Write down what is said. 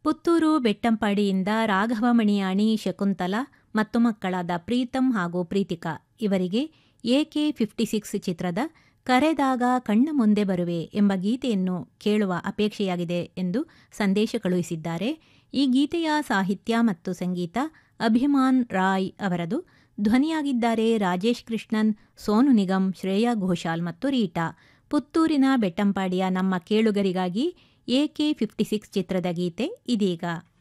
ಪುತ್ತೂರು ಬೆಟ್ಟಂಪಾಡಿಯಿಂದ ರಾಘವ ಮಣಿಯಾಣಿ ಶಕುಂತಲ ಮತ್ತು ಮಕ್ಕಳಾದ ಪ್ರೀತಂ ಹಾಗೂ ಪ್ರೀತಿಕಾ ಇವರಿಗೆ ಎಕೆ ಫಿಫ್ಟಿ ಸಿಕ್ಸ್ ಚಿತ್ರದ ಕರೆದಾಗ ಕಣ್ಣ ಮುಂದೆ ಬರುವೆ ಎಂಬ ಗೀತೆಯನ್ನು ಕೇಳುವ ಅಪೇಕ್ಷೆಯಾಗಿದೆ ಎಂದು ಸಂದೇಶ ಕಳುಹಿಸಿದ್ದಾರೆ ಈ ಗೀತೆಯ ಸಾಹಿತ್ಯ ಮತ್ತು ಸಂಗೀತ ಅಭಿಮಾನ್ ರಾಯ್ ಅವರದು ಧ್ವನಿಯಾಗಿದ್ದಾರೆ ರಾಜೇಶ್ ಕೃಷ್ಣನ್ ಸೋನು ನಿಗಮ್ ಶ್ರೇಯಾ ಘೋಷಾಲ್ ಮತ್ತು ರೀಟಾ ಪುತ್ತೂರಿನ ಬೆಟ್ಟಂಪಾಡಿಯ ನಮ್ಮ ಕೇಳುಗರಿಗಾಗಿ ಎಕೆ ಫಿಫ್ಟಿ ಸಿಕ್ಸ್ ಚಿತ್ರದ ಗೀತೆ ಇದೀಗ